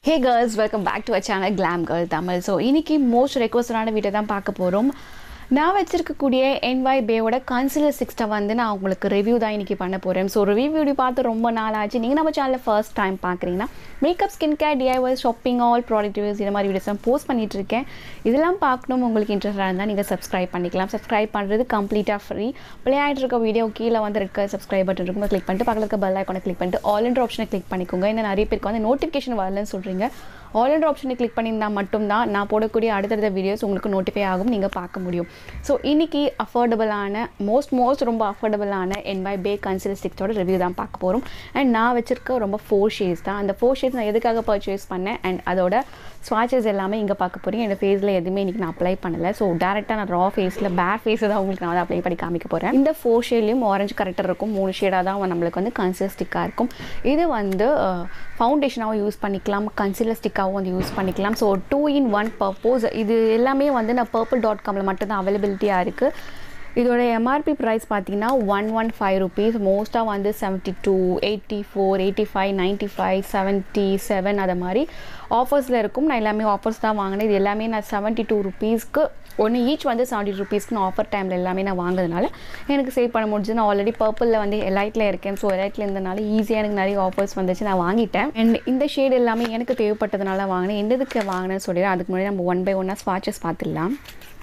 hey girls welcome back to a channel glam girl Tamil so இன்னைக்கு most ரெக்வஸ்டான வீட்டை தான் பார்க்க போகிறோம் நான் வச்சிருக்கக்கூடிய என்வாய் பேயோட கன்சிலர் சிக்ஸ்ட்டை வந்து நான் உங்களுக்கு ரிவ்யூ தான் இன்றைக்கி பண்ண போகிறேன் ஸோ ரிவ்யூ வீடியோ பார்த்து ரொம்ப நாள் ஆச்சு நீங்கள் நம்ம சேனலில் ஃபர்ஸ்ட் டைம் பார்க்குறீங்கன்னா makeup skin care DIY shopping haul product reviews இந்த மாதிரி வீடியோஸ் போஸ்ட் பண்ணிட்டு இருக்கேன் இதெல்லாம் பார்க்கணும் உங்களுக்கு இன்ட்ரெஸ்டாக இருந்தால் நீங்கள் சப்ஸ்கிரைப் பண்ணிக்கலாம் சப்ஸ்கிரைப் பண்ணுறது கம்ப்ளீட்டாக ஃப்ரீ விளையாட்டு இருக்க வீடியோ கீழே வந்து இருக்க சப்ஸ்கிரைப் பட்டன் இருக்கும் கிளிக் பண்ணிட்டு பக்கத்தில் இருக்க பெல் ஐக்கானை கிளிக் பண்ணிட்டு ஆல் என்ற ஆப்ஷனை கிளிக் பண்ணிக்கோங்க இன்னும் நிறைய பேருக்கு வந்து நோட்டிஃபிகேஷன் வரலன்னு சொல்கிறீங்க ஆல் என்ற ஆப்ஷனை கிளிக் பண்ணியிருந்தால் மட்டும்தான் நான் போடக்கூடிய அடுத்தடுத்த வீடியோஸ் உங்களுக்கு நோட்டிஃபை ஆகும் நீங்கள் பார்க்க முடியும் ஸோ இன்றைக்கி அஃபோர்டபுளான மோஸ்ட் மோஸ்ட் ரொம்ப அஃபோர்டபுளான என்வாய் பே கன்சிலர் ஸ்டிக்ஸோட ரிவ்யூ தான் பார்க்க போகிறோம் அண்ட் நான் வச்சிருக்க ரொம்ப ஃபோர் ஷேட்ஸ் தான் அந்த ஃபோர் ஷேட்ஸ் நான் எதுக்காக பர்ச்சேஸ் பண்ணேன் அண்ட் அதோட ஸ்வாச்சஸ் எல்லாமே இங்கே பார்க்க போகிறீங்க என் ஃபேஸில் எதுவுமே இன்றைக்கி நான் அப்ளை பண்ணலை ஸோ டேரெக்டாக நான் ரா ஃபேஸில் பேர் ஃபேஸை தான் உங்களுக்கு நான் வந்து அப்ளை பண்ணி காமிக்க போகிறேன் இந்த ஃபோர் ஷேட்லேயும் ஆரஞ்சு கரெக்டாக இருக்கும் மூணு ஷேடாக தான் நம்மளுக்கு வந்து கன்சிலர் ஸ்டிக்காக இருக்கும் இது வந்து ஃபவுண்டேஷனாகவும் யூஸ் பண்ணிக்கலாம் கன்சிலர் ஸ்டிக்காகவும் வந்து யூஸ் பண்ணிக்கலாம் so two in one purpose இது எல்லாமே வந்து நான் பர்பிள் டாட் காமில் மட்டும்தான் அவைலபிலிட்டியாக இருக்குது இதோட எம்ஆர்பி ப்ரைஸ் பார்த்தீங்கன்னா ஒன் ஒன் ஃபைவ் ருபீஸ் மோஸ்ட்டாக வந்து seventy two eighty four eighty five ninety five seventy seven அதை மாதிரி ஆஃபர்ஸில் இருக்கும் நான் எல்லாமே ஆஃபர்ஸ் தான் வாங்கினேன் இது எல்லாமே நான் செவன்ட்டி டூ ருபீஸ்க்கு ஒன்று ஈச் வந்து செவன்ட்டி ருபீஸ்க்கு நான் ஆஃபர் டைமில் எல்லாமே நான் வாங்குறதுனால எனக்கு சேவ் பண்ண முடிஞ்சு நான் ஆல்ரெடி பர்பிளில் வந்து எலைட்டில் இருக்கேன் ஸோ எலைட்டில் இருந்தனால ஈஸியாக எனக்கு நிறைய ஆஃபர்ஸ் வந்துச்சு நான் வாங்கிட்டேன் அண்ட் இந்த ஷேட் எல்லாமே எனக்கு தேவைப்பட்டதுனால வாங்கினேன் எந்ததுக்கு வாங்கினேன்னு சொல்லிடுறேன் அதுக்கு முன்னாடி நம்ம ஒன் பை ஒன்னாக ஸ்வாச்சஸ் பார்த்துடலாம்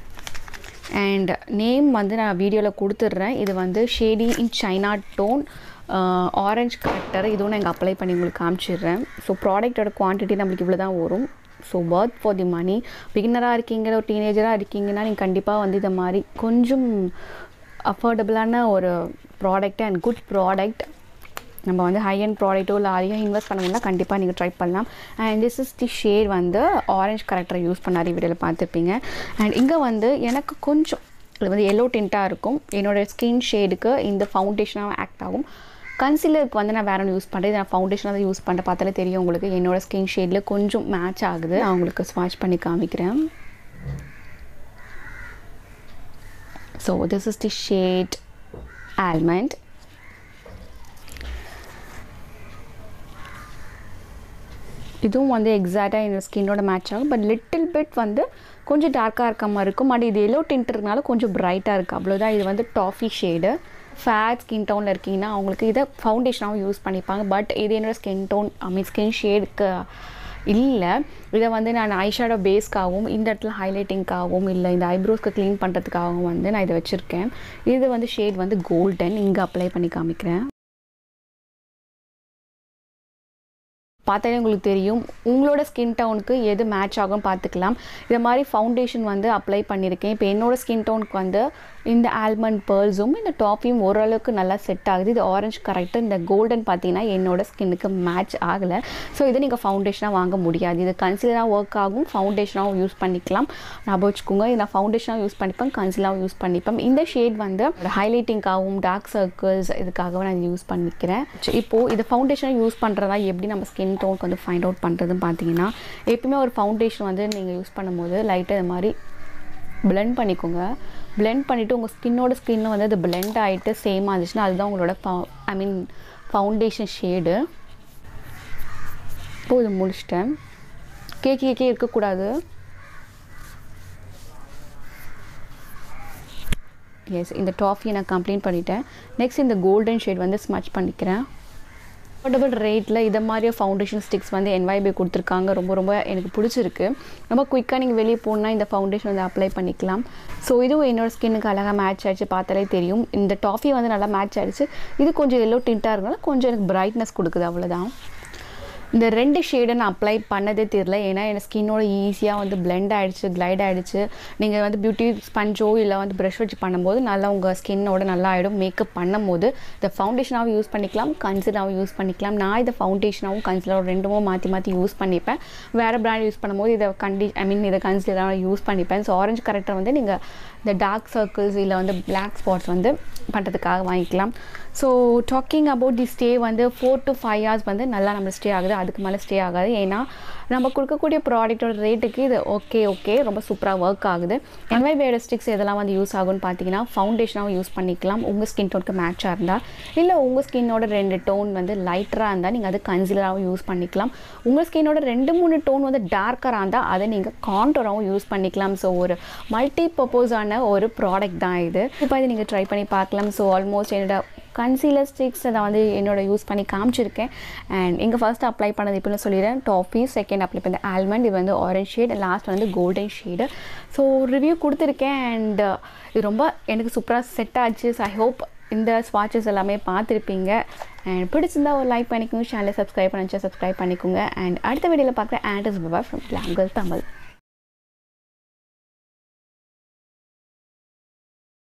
அண்ட் நேம் வந்து நான் வீடியோவில் கொடுத்துட்றேன் இது வந்து shady in China tone orange corrector இதுவும் நான் இங்கே அப்ளை பண்ணி உங்களுக்கு காமிச்சிடுறேன் ஸோ ப்ராடக்டோட குவான்டிட்டி நம்மளுக்கு இவ்வளோ தான் வரும் so worth for the money பிகினராக இருக்கீங்க ஒரு டீனேஜராக இருக்கீங்கன்னா நீங்கள் கண்டிப்பாக வந்து இந்த மாதிரி கொஞ்சம் அஃபோர்டபுளான ஒரு ப்ராடக்ட் அண்ட் குட் ப்ராடக்ட் நம்ம வந்து ஹை அண்ட் ப்ராடக்ட்டோ இல்லை அதிகம் இன்வெஸ்ட் பண்ணணும்னா கண்டிப்பாக நீங்கள் ட்ரை பண்ணலாம் and this is the shade வந்து ஆரஞ்ச் கரெக்டரை யூஸ் பண்ண நிறைய வீடியோவில் பார்த்துருப்பீங்க அண்ட் இங்கே வந்து எனக்கு கொஞ்சம் இது வந்து எல்லோ டிண்ட்டாக இருக்கும் என்னோடய ஸ்கின் ஷேடுக்கு இந்த ஃபவுண்டேஷனாக ஆக்ட் ஆகும் கன்சிலருக்கு வந்து நான் வேறு ஒன்று யூஸ் பண்ணுறேன் நான் ஃபவுண்டேஷனாக தான் யூஸ் பண்ணுற பார்த்தாலே தெரியும் உங்களுக்கு என்னோடய ஸ்கின் ஷேடில் கொஞ்சம் மேட்ச் ஆகுது நான் உங்களுக்கு ஸ்வாட்ச் பண்ணி காமிக்கிறேன் so this is the shade almond இதுவும் வந்து எக்ஸாக்டாக என்னோடய ஸ்கின்னோட மேட்ச் ஆகும் பட் லிட்டில் பிட் வந்து கொஞ்சம் டார்க்காக இருக்க மாதிரி இருக்கும் பட் இது எல்லோ டிண்ட் இருக்கனால கொஞ்சம் பிரைட்டாக இருக்குது அவ்வளோதான் இது வந்து டாஃபி ஷேடு ஃபேட் ஸ்கின் டோனில் இருக்கீங்கன்னா அவங்களுக்கு இதை ஃபவுண்டேஷனாகவும் யூஸ் பண்ணிப்பாங்க பட் இது என்னோடய skin tone I mean skin ஷேடுக்கு இல்லை இதை வந்து நான் ஐஷேடோ பேஸ்க்காகவும் இந்த இடத்துல ஹைலைட்டிங்காகவும் இல்லை இந்த ஐப்ரோஸ்க்கு க்ளீன் பண்ணுறதுக்காகவும் வந்து நான் இதை வச்சுருக்கேன் இது வந்து ஷேட் வந்து கோல்டன் இங்கே அப்ளை பண்ணி காமிக்கிறேன் பார்த்தாலே உங்களுக்கு தெரியும் உங்களோட ஸ்கின் டவுனுக்கு எது மேட்ச் ஆகும்னு பார்த்துக்கலாம் இதை மாதிரி ஃபவுண்டேஷன் வந்து அப்ளை பண்ணியிருக்கேன் இப்போ என்னோடய ஸ்கின் டவுனுக்கு வந்து இந்த ஆல்மண்ட் பேர்ல்ஸும் இந்த டாப்பியும் ஓரளவுக்கு நல்லா செட் ஆகுது இது ஆரஞ்சு கரெக்டாக இந்த கோல்டன் பார்த்தீங்கன்னா என்னோட ஸ்கின்னுக்கு மேட்ச் ஆகலை ஸோ இதை நீங்கள் ஃபவுண்டேஷனாக வாங்க முடியாது இது கன்சிலராக ஒர்க் ஆகும் ஃபவுண்டேஷனாகவும் யூஸ் பண்ணிக்கலாம் ஞாபகம் வச்சுக்கோங்க இது நான் ஃபவுண்டேஷனாக யூஸ் பண்ணிப்பேன் கன்சிலராகவும் யூஸ் பண்ணிப்பேன் இந்த ஷேட் வந்து ஹைலைட்டிங்காகவும் டார்க் சர்க்கிள்ஸ் இதுக்காகவும் நான் யூஸ் பண்ணிக்கிறேன் இப்போது இது ஃபவுண்டேஷனாக யூஸ் பண்ணுறதா எப்படி நம்ம ஸ்கின் டோனுக்கு வந்து ஃபைண்ட் அவுட் பண்ணுறதுன்னு பார்த்தீங்கன்னா எப்பயுமே ஒரு ஃபவுண்டேஷன் வந்து நீங்கள் யூஸ் பண்ணும்போது லைட்டாக இது மாதிரி பிளெண்ட் பண்ணிக்கோங்க பிளெண்ட் பண்ணிவிட்டு உங்கள் ஸ்கின்னோட ஸ்கின்னில் வந்து அது பிளெண்ட் ஆகிட்டு சேம் ஆச்சுன்னா அதுதான் உங்களோட ஐ மீன் ஃபவுண்டேஷன் ஷேடு இப்போ இது முடிச்சிட்டேன் கேக்கி கேக்கே இருக்கக்கூடாது எஸ் இந்த டாஃபியை நான் கம்ப்ளீட் பண்ணிட்டேன் நெக்ஸ்ட் இந்த கோல்டன் ஷேட் வந்து ஸ்மச் பண்ணிக்கிறேன் அஃபோர்டபுள் ரேட்டில் இதை மாதிரியே ஃபவுண்டேஷன் ஸ்டிக்ஸ் வந்து என்வாய்பே கொடுத்துருக்காங்க ரொம்ப ரொம்ப எனக்கு பிடிச்சிருக்கு ரொம்ப குயிக்காக நீங்கள் வெளியே போனால் இந்த ஃபவுண்டேஷன் வந்து அப்ளை பண்ணிக்கலாம் ஸோ இதுவும் என்னோடய ஸ்கின்னுக்கு அழகாக மேட்ச் ஆகிடுச்சு பார்த்தாலே தெரியும் இந்த டாஃபி வந்து நல்லா மேட்ச் ஆகிடுச்சு இது கொஞ்சம் எல்லோ டிண்ட்டாக இருக்கனால கொஞ்சம் எனக்கு பிரைட்னஸ் கொடுக்குது அவ்வளோதான் இந்த ரெண்டு ஷேடை நான் அப்ளை பண்ணதே தெரில ஏன்னா என் ஸ்கின்னோட ஈஸியாக வந்து பிளெண்ட் ஆகிடுச்சு கிளைட் ஆகிடுச்சு நீங்கள் வந்து பியூட்டி ஸ்பஞ்சோ இல்லை வந்து ப்ரஷ் வச்சு பண்ணும்போது நல்லா உங்கள் ஸ்கின்னோட நல்லா ஆகிடும் மேக்கப் பண்ணும்போது இந்த ஃபவுண்டேஷனாகவும் யூஸ் பண்ணிக்கலாம் கன்சிலராகவும் யூஸ் பண்ணிக்கலாம் நான் இதை ஃபவுண்டேஷனாகவும் கன்சிலராகவும் ரெண்டுமோ மாற்றி மாற்றி யூஸ் பண்ணிப்பேன் வேறு பிராண்ட் யூஸ் பண்ணும்போது இதை கண்டி ஐ மீன் இதை கன்சிலராக யூஸ் பண்ணிப்பேன் ஸோ ஆரஞ்சு கரெக்டாக வந்து நீங்கள் இந்த டார்க் சர்க்கிள்ஸ் இல்லை வந்து பிளாக் ஸ்பாட்ஸ் வந்து பண்ணுறதுக்காக வாங்கிக்கலாம் so talking about the stay வந்து ஃபோர் டு ஃபைவ் ஹவர்ஸ் வந்து நல்லா நம்ம ஸ்டே ஆகுது அதுக்கு மேலே ஸ்டே ஆகாது ஏன்னா நம்ம கொடுக்கக்கூடிய ப்ராடக்ட்டோட ரேட்டுக்கு இது ஓகே ஓகே ரொம்ப சூப்பராக ஒர்க் ஆகுது என்வை பேட ஸ்டிக்ஸ் எதெல்லாம் வந்து யூஸ் ஆகும்னு பார்த்தீங்கன்னா ஃபவுண்டேஷனாகவும் யூஸ் பண்ணிக்கலாம் உங்கள் ஸ்கின் டோனுக்கு மேட்சாக இருந்தால் இல்லை உங்கள் ஸ்கின்னோட ரெண்டு டோன் வந்து லைட்டராக இருந்தால் நீங்கள் அது கன்சிலராகவும் யூஸ் பண்ணிக்கலாம் உங்கள் ஸ்கின்னோட ரெண்டு மூணு டோன் வந்து டார்க்கராக இருந்தால் அதை நீங்கள் கான்டராகவும் யூஸ் பண்ணிக்கலாம் ஸோ ஒரு மல்டி பர்போஸான ஒரு ப்ராடக்ட் தான் இது இப்போ இது நீங்கள் ட்ரை பண்ணி பார்க்கலாம் ஸோ ஆல்மோஸ்ட் என்னோட கன்சீலர் ஸ்டிக்ஸ் அதை வந்து என்னோட யூஸ் பண்ணி காமிச்சிருக்கேன் அண்ட் இங்கே ஃபர்ஸ்ட் அப்ளை பண்ணது இப்போ சொல்லிடுறேன் டாஃபி செகண்ட் அப்ளை பண்ண ஆல்மண்ட் இது வந்து ஆரஞ்ச் ஷேட் லாஸ்ட் வந்து கோல்டன் ஷேடு ஸோ ரிவ்யூ கொடுத்துருக்கேன் அண்ட் இது ரொம்ப எனக்கு சூப்பராக செட் ஆச்சு ஸோ ஐ ஹோப் இந்த ஸ்வாட்சஸ் எல்லாமே பார்த்துருப்பீங்க அண்ட் பிடிச்சிருந்தா ஒரு லைக் பண்ணிக்கோங்க சேனலை சப்ஸ்கிரைப் பண்ணிச்சா சப்ஸ்கிரைப் பண்ணிக்கோங்க அண்ட் அடுத்த வீடியோவில் பார்க்குற ஆண்டஸ் பாபா ஃப்ரம் லாங்கல் தமிழ்